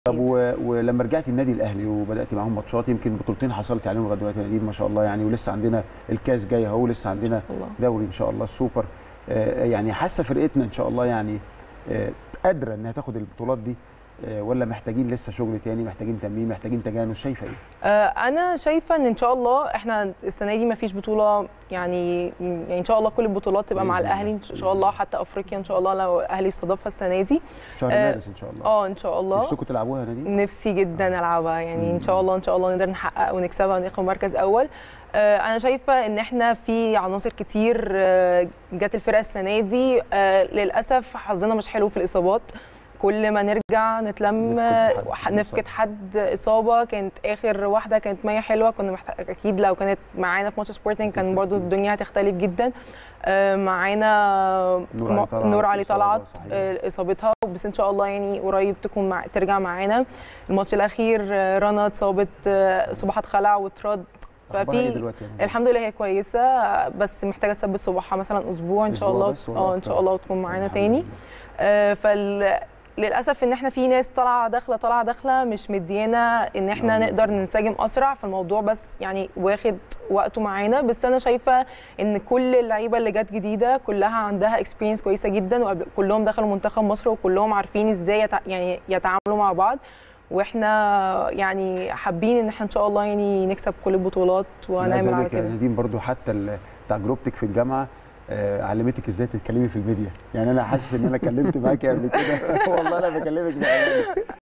طب و... ولما رجعتي النادي الاهلي وبداتي معاهم ماتشات يمكن بطولتين حصلتي عليهم لغايه دلوقتي يا نادين ما شاء الله يعني ولسه عندنا الكاس جاي اهو لسه عندنا الله. دوري ان شاء الله السوبر آه، يعني حاسه فرقتنا ان شاء الله يعني آه، قادره انها تاخد البطولات دي آه، ولا محتاجين لسه شغل تاني محتاجين تمرين محتاجين تجانس شايفه ايه؟ آه، انا شايفه ان ان شاء الله احنا السنه دي ما فيش بطوله يعني يعني ان شاء الله كل البطولات تبقى مع بإذن الله. الاهلي ان بإذن شاء الله حتى افريقيا ان شاء الله لو الاهلي استضافها السنه دي شهر آه، مارس ان شاء الله اه ان شاء الله نفسكم تلعبوها يا نادين؟ نفسي جدا العبها يعني مم. ان شاء الله ان شاء الله نقدر نحقق ونكسبها وناخد مركز اول آه، انا شايفه ان احنا في عناصر كتير آه، جت الفرقه السنه دي آه، للاسف حظنا مش حلو في الاصابات كل ما نرجع نتلم نفقد آه، حد نفقد مصاب. حد اصابه كانت اخر واحده كانت مية حلوه كنا محتاج اكيد لو كانت معانا في ماتش سبورتنج كان هتفرق برضو كتير. الدنيا هتختلف جدا آه، معانا نور علي طلعت نور علي إصابة، طلعت صحيح. آه، اصابتها بس ان شاء الله يعني قريب تكون مع ترجع معانا الماتش الاخير آه، رنا اتصابت آه، صباحها اتخلع واترد أخبارها إيه ففي دلوقتي يا نادين؟ الحمد لله هي كويسه آه، بس محتاجه تثبت صباحها مثلا اسبوع ان شاء أسبوع الله بس ولا اه ان أكتر؟ شاء الله وتكون معانا الحمد تاني لله. آه، فال للاسف ان احنا في ناس طالعه داخله طالعه داخله مش مديانا ان احنا نعم. نقدر ننسجم اسرع فالموضوع بس يعني واخد وقته معانا بس انا شايفه ان كل اللعيبه اللي جت جديده كلها عندها اكسبيرينس كويسه جدا وكلهم دخلوا منتخب مصر وكلهم عارفين ازاي يتع... يعني يتعاملوا مع بعض واحنا يعني حابين ان احنا ان شاء الله يعني نكسب كل البطولات أنا عايز ونعمل أقول على لك يا كده نادين برضو حتى ال- تجربتك في الجامعه آه، علمتك ازاي تتكلمي في الميديا يعني انا حاسس ان انا اتكلمت معاكي قبل كده والله انا بكلمك بأمانة.